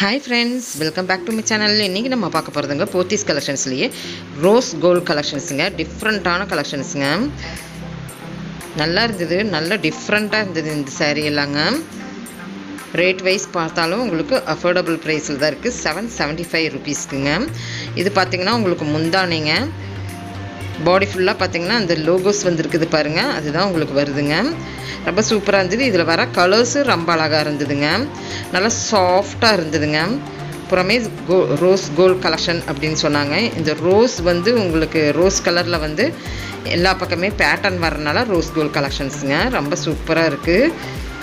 hi friends welcome back to my channel இன்றைக்கி நம்ம பார்க்க போகிறதுங்க போத்தீஸ் கலெக்ஷன்ஸ்லேயே ரோஸ் கோல்ட் கலெக்ஷன்ஸுங்க டிஃப்ரெண்ட்டான கலெக்ஷன்ஸுங்க நல்லா இருந்தது நல்ல டிஃப்ரெண்ட்டாக இருந்தது இந்த saree எல்லாங்க ரேட் வைஸ் பார்த்தாலும் உங்களுக்கு அஃபோர்டபுள் ப்ரைஸில் தான் இருக்குது செவன் செவன்ட்டி ஃபைவ் ருபீஸ்க்குங்க இது பார்த்திங்கன்னா உங்களுக்கு முந்தானிங்க பாடி ஃபுல்லாக பார்த்தீங்கன்னா அந்த லோகோஸ் வந்துருக்குது பாருங்கள் அதுதான் உங்களுக்கு வருதுங்க ரொம்ப சூப்பராக இருந்தது இதில் வர கலர்ஸும் ரொம்ப அழகாக இருந்ததுங்க நல்லா சாஃப்டாக இருந்ததுங்க புறமே கோ ரோஸ் கோல்ட் கலெக்ஷன் அப்படின்னு சொன்னாங்க இந்த ரோஸ் வந்து உங்களுக்கு ரோஸ் கலரில் வந்து எல்லா பக்கமே பேட்டர்ன் வரனால ரோஸ் கோல்ட் கலெக்ஷன்ஸுங்க ரொம்ப சூப்பராக இருக்குது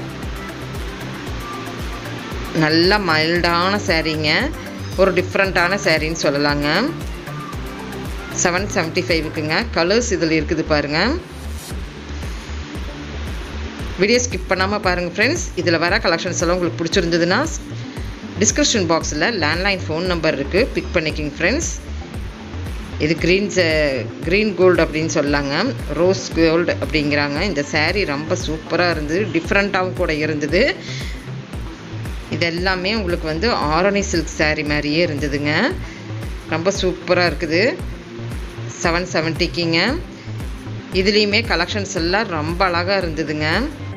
நல்ல மைல்டான சாரீங்க ஒரு டிஃப்ரெண்ட்டான சாரின்னு சொல்லலாங்க செவன் செவன்ட்டி ஃபைவுக்குங்க கலர்ஸ் இதில் இருக்குது பாருங்கள் வீடியோ ஸ்கிப் பண்ணாமல் பாருங்கள் ஃப்ரெண்ட்ஸ் இதில் வர கலெக்ஷன்ஸ் எல்லாம் உங்களுக்கு பிடிச்சிருந்ததுன்னா டிஸ்கிரிப்ஷன் பாக்ஸில் லேண்ட்லைன் ஃபோன் நம்பர் இருக்குது பிக் பண்ணிக்கிங்க ஃப்ரெண்ட்ஸ் இது க்ரீன் க்ரீன் கோல்டு அப்படின்னு சொல்லாங்க ரோஸ் கோல்டு அப்படிங்கிறாங்க இந்த saree ரொம்ப சூப்பராக இருந்தது டிஃப்ரெண்ட்டாகவும் கூட இருந்தது இது எல்லாமே உங்களுக்கு வந்து ஆரணி சில்க் saree மாதிரியே இருந்ததுங்க ரொம்ப சூப்பராக இருக்குது செவன் செவன்ட்டிக்குங்க இதுலேயுமே கலெக்ஷன்ஸ் எல்லாம் ரொம்ப அழகாக இருந்ததுங்க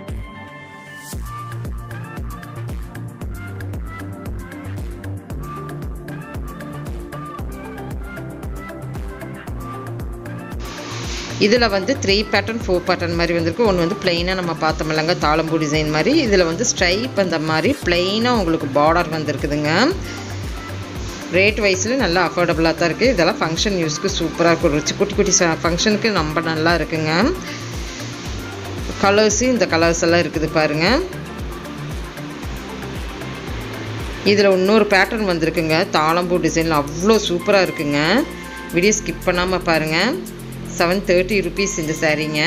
இதில் வந்து த்ரீ பேட்டர்ன் ஃபோர் பேட்டர்ன் மாதிரி வந்திருக்கு ஒன்று வந்து பிளெயினாக நம்ம பார்த்தோம்லங்க தாளம்பூ டிசைன் மாதிரி இதில் வந்து ஸ்ட்ரைப் அந்த மாதிரி பிளெயினாக உங்களுக்கு பார்டர் வந்திருக்குதுங்க ரேட் வைஸில் நல்லா அஃபோர்டபுளாக தான் இருக்குது இதெல்லாம் ஃபங்க்ஷன் யூஸ்க்கு சூப்பராக இருக்கும் ரிச்சு குட்டி குட்டி ஃபங்க்ஷனுக்கு ரொம்ப நல்லா இருக்குங்க கலர்ஸு இந்த கலர்ஸ் எல்லாம் இருக்குது பாருங்கள் இதில் இன்னொரு பேட்டர்ன் வந்திருக்குங்க தாளம்பூ டிசைனில் அவ்வளோ சூப்பராக இருக்குங்க வீடியோ ஸ்கிப் பண்ணாமல் பாருங்கள் செவன் தேர்ட்டி ருபீஸ் இந்த சாரீங்க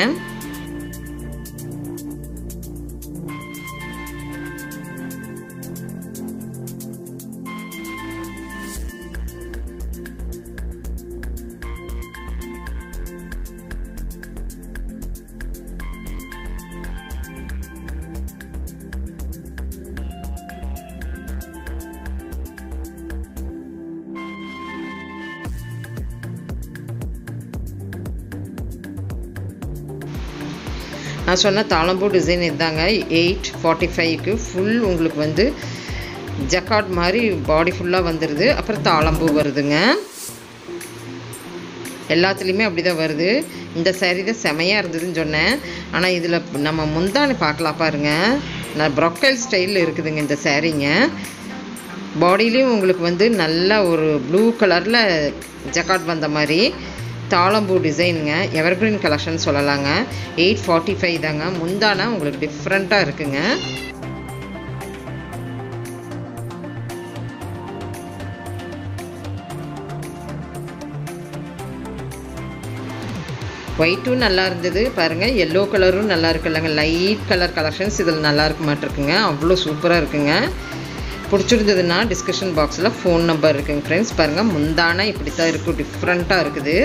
நான் சொன்ன தாளம்பூ டிசைன் இதுதாங்க எயிட் ஃபார்ட்டி ஃபைவ்க்கு ஃபுல் உங்களுக்கு வந்து ஜக்காட் மாதிரி பாடி ஃபுல்லாக வந்துடுது அப்புறம் தாளம்பூ வருதுங்க எல்லாத்துலேயுமே அப்படி தான் வருது இந்த சாரீ தான் செமையாக இருந்ததுன்னு சொன்னேன் ஆனால் இதில் நம்ம முந்தானி பார்க்கலாம் பாருங்க நான் ப்ரொக்கைல் ஸ்டைலில் இருக்குதுங்க இந்த சாரீங்க பாடியிலையும் உங்களுக்கு வந்து நல்ல ஒரு ப்ளூ கலரில் ஜக்காட் வந்த மாதிரி தாளம்பூ டிசைனுங்க எவர்கிரீன் கலெக்ஷன் சொல்லலாங்க எயிட் ஃபார்ட்டி ஃபைவ் தாங்க முந்தானா உங்களுக்கு டிஃப்ரெண்ட்டாக இருக்குங்க ஒயிட்டும் நல்லா இருந்தது பாருங்கள் எல்லோ கலரும் நல்லா இருக்குல்லங்க லைட் கலர் கலெக்ஷன்ஸ் இதில் நல்லா இருக்க மாட்டிருக்குங்க அவ்வளோ சூப்பராக இருக்குங்க பிடிச்சிருந்ததுன்னா டிஸ்கிரிப்ஷன் பாக்ஸில் ஃபோன் நம்பர் இருக்குங்க ஃப்ரெண்ட்ஸ் பாருங்கள் முந்தானா இப்படி தான் இருக்கும் டிஃப்ரெண்ட்டாக இருக்குது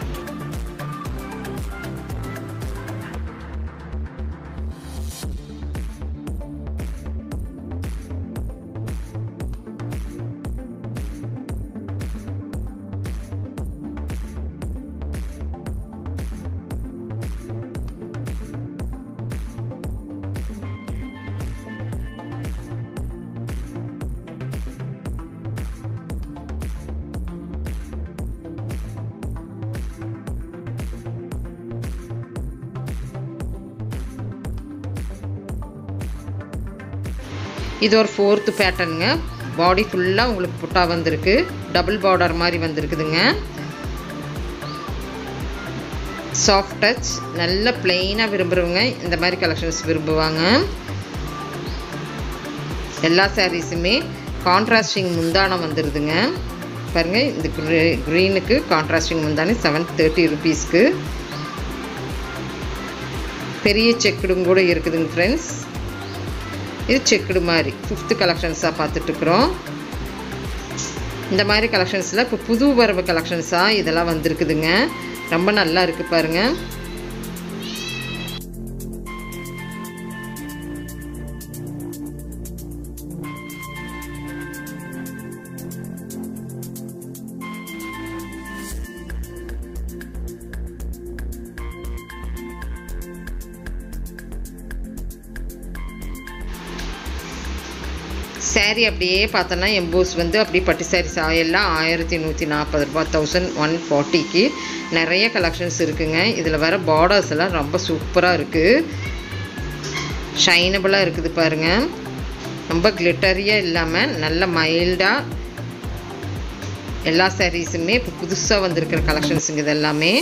இது ஒரு ஃபோர்த்து பேட்டர்னுங்க பாடி ஃபுல்லாக உங்களுக்கு புட்டா வந்திருக்கு டபுள் பார்டர் மாதிரி வந்திருக்குதுங்க சாஃப்ட் டச் நல்ல பிளெயினாக விரும்புகிறவங்க இந்த மாதிரி கலெக்ஷன்ஸ் விரும்புவாங்க எல்லா சாரீஸுமே கான்ட்ராஸ்டிங் முந்தானம் வந்துடுதுங்க பாருங்கள் இந்த க்ரீனுக்கு கான்ட்ராஸ்டிங் முந்தானி செவன் தேர்ட்டி ருபீஸ்க்கு பெரிய செக்குடும் கூட இருக்குதுங்க ஃப்ரெண்ட்ஸ் இது செக்குடு மாதிரி ஃபிஃப்த்து கலெக்ஷன்ஸாக பார்த்துட்ருக்குறோம் இந்த மாதிரி கலெக்ஷன்ஸில் இப்போ புது வரவு கலெக்ஷன்ஸாக இதெல்லாம் வந்திருக்குதுங்க ரொம்ப நல்லா இருக்குது பாருங்கள் saree அப்படியே பார்த்தோன்னா எம்போஸ் வந்து அப்படியே பட்டு சாரீஸ் எல்லாம் ஆயிரத்தி நூற்றி நாற்பது ரூபா தௌசண்ட் ஒன் ஃபார்ட்டிக்கு நிறைய கலெக்ஷன்ஸ் இருக்குங்க இதில் வர பார்டர்ஸ் எல்லாம் ரொம்ப சூப்பராக இருக்குது ஷைனபிளாக இருக்குது பாருங்கள் ரொம்ப கிளிட்டரியாக இல்லாமல் நல்ல மைல்டாக எல்லா சாரீஸுமே இப்போ புதுசாக வந்திருக்கிற கலெக்ஷன்ஸுங்க இது எல்லாமே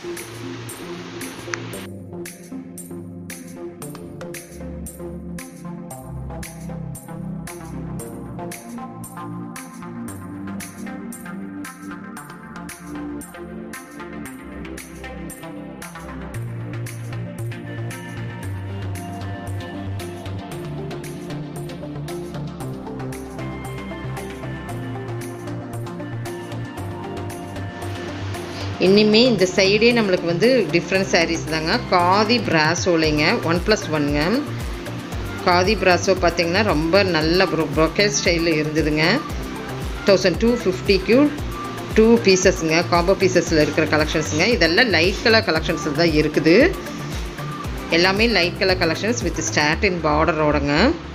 இனிமே இந்த சைடே நம்மளுக்கு வந்து டிஃப்ரெண்ட் சாரீஸ் தாங்க காதி பிராசோலைங்க ஒன் ப்ளஸ் ஒன்ங்க காதி பிராசோ பார்த்தீங்கன்னா ரொம்ப நல்ல ப்ரோ ப்ரொக்கேட் ஸ்டைலில் இருந்ததுங்க தௌசண்ட் டூ ஃபிஃப்டிக்கு டூ பீசஸ்ங்க காம்போ பீசஸில் இருக்கிற கலெக்ஷன்ஸுங்க இதெல்லாம் லைட் கலர் கலெக்ஷன்ஸில் தான் இருக்குது எல்லாமே light colour collections with start in பார்டரோடங்க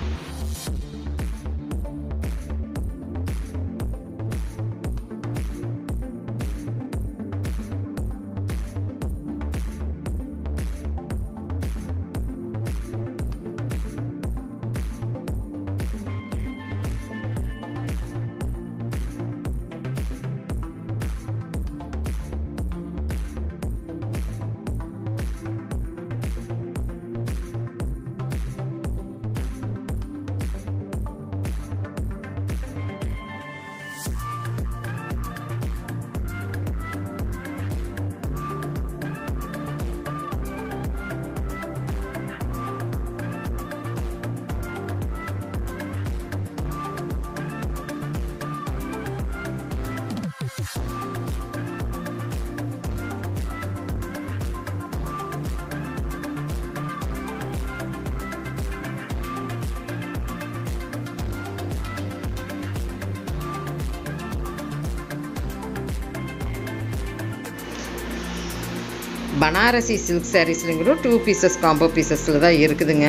பனாரசி சில்க் சாரீஸ்லையும் கூட டூ பீசஸ் காம்போ பீசஸில் தான் இருக்குதுங்க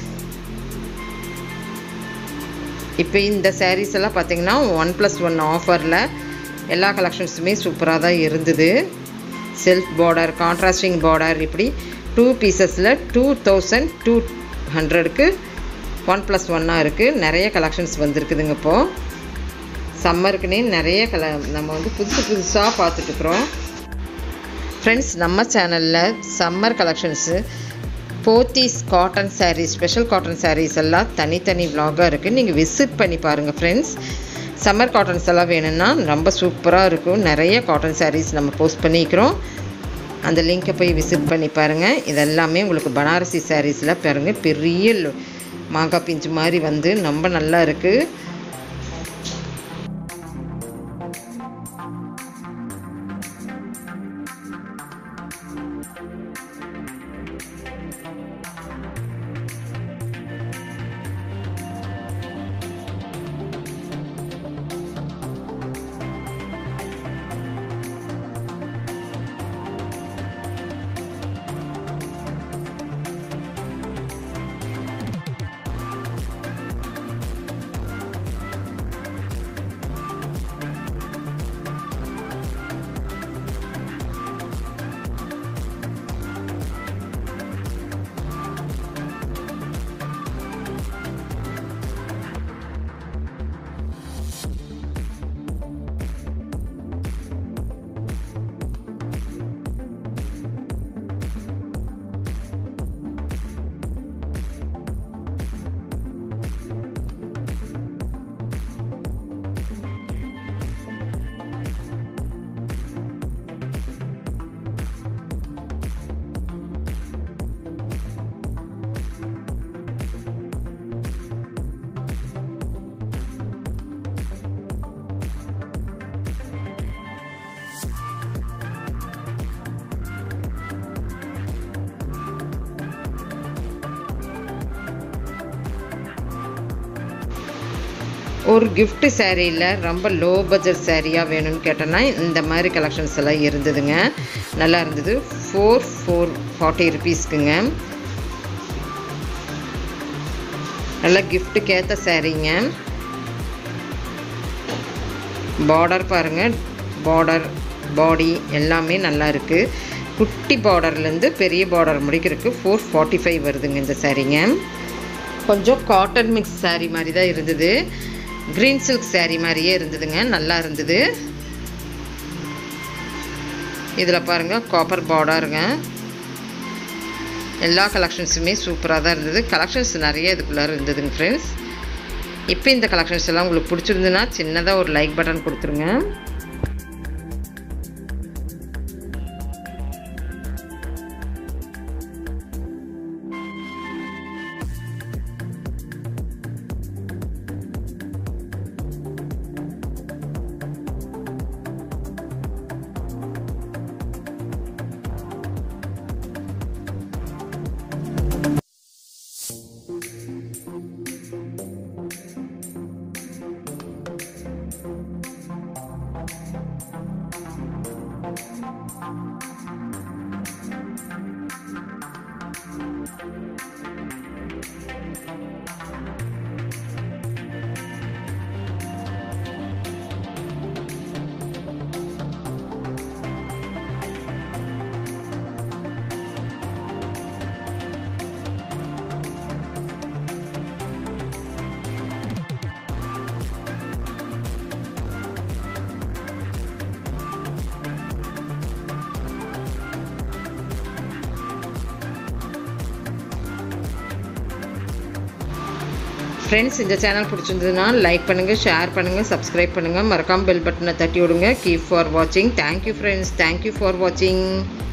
இப்போ இந்த சாரீஸ் எல்லாம் பார்த்தீங்கன்னா ஒன் ப்ளஸ் ஒன் ஆஃபரில் எல்லா கலெக்ஷன்ஸுமே சூப்பராக தான் இருந்தது செல்ஃப் பார்டர் கான்ட்ராஸ்டிங் பார்டர் இப்படி டூ பீசஸில் டூ தௌசண்ட் டூ ஹண்ட்ரடுக்கு ஒன் ப்ளஸ் ஒன்னாக இருக்குது நிறைய கலெக்ஷன்ஸ் வந்திருக்குதுங்க இப்போது சம்மருக்குன்னே நிறைய கல நம்ம வந்து புதுசு புதுசாக பார்த்துட்ருக்குறோம் ஃப்ரெண்ட்ஸ் நம்ம சேனலில் summer collections Pothys cotton sarees special cotton sarees எல்லாம் தனித்தனி விலாகாக இருக்குது நீங்கள் விசிட் பண்ணி பாருங்கள் ஃப்ரெண்ட்ஸ் சம்மர் காட்டன்ஸ் எல்லாம் வேணும்னா ரொம்ப சூப்பராக இருக்கும் நிறைய காட்டன் சாரீஸ் நம்ம போஸ்ட் பண்ணிக்கிறோம் அந்த லிங்க்கை போய் விசிட் பண்ணி பாருங்கள் இதெல்லாமே உங்களுக்கு பனாரசி சாரீஸில் பாருங்க பெரிய லொ- மாங்காய் பிஞ்சு மாதிரி வந்து ரொம்ப நல்லா இருக்குது ஒரு gift சாரியில் ரொம்ப லோ பட்ஜெட் சாரியாக வேணும்னு கேட்டோன்னா இந்த மாதிரி கலெக்ஷன்ஸ் எல்லாம் இருந்ததுங்க நல்லா இருந்தது ஃபோர் ஃபோர் ஃபார்ட்டி ருபீஸ்க்குங்க நல்லா கிஃப்ட்டுக்கு ஏற்ற சாரீங்க பார்டர் பாருங்கள் பார்டர் பாடி எல்லாமே நல்லா இருக்குது குட்டி பார்டர்லேருந்து பெரிய பார்டர் முடிக்கிறதுக்கு ஃபோர் ஃபார்ட்டி ஃபைவ் வருதுங்க இந்த சாரீங்க கொஞ்சம் காட்டன் மிக்ஸ் saree மாதிரி தான் இருந்தது க்ரீன் சில்க் saree மாதிரியே இருந்ததுங்க நல்லா இருந்தது இதில் பாருங்கள் காப்பர் பார்டருங்க எல்லா கலெக்ஷன்ஸுமே சூப்பராக தான் இருந்தது கலெக்ஷன்ஸ் நிறைய இதுக்குள்ளே இருந்ததுங்க ஃப்ரெண்ட்ஸ் இப்போ இந்த கலெக்ஷன்ஸ் எல்லாம் உங்களுக்கு பிடிச்சிருந்துன்னா சின்னதாக ஒரு லைக் பட்டன் கொடுத்துருங்க ஃப்ரெண்ட்ஸ் இந்த சேனல் பிடிச்சிருந்ததுன்னா லைக் பண்ணுங்கள் ஷேர் பண்ணுங்கள் சப்ஸ்கிரைப் பண்ணுங்கள் மறக்காமல் பெல் பட்டனை தட்டி விடுங்க கீப் ஃபார் வாட்சிங் தேங்க்யூ ஃப்ரெண்ட்ஸ் தேங்க்யூ ஃபார் வாட்சிங்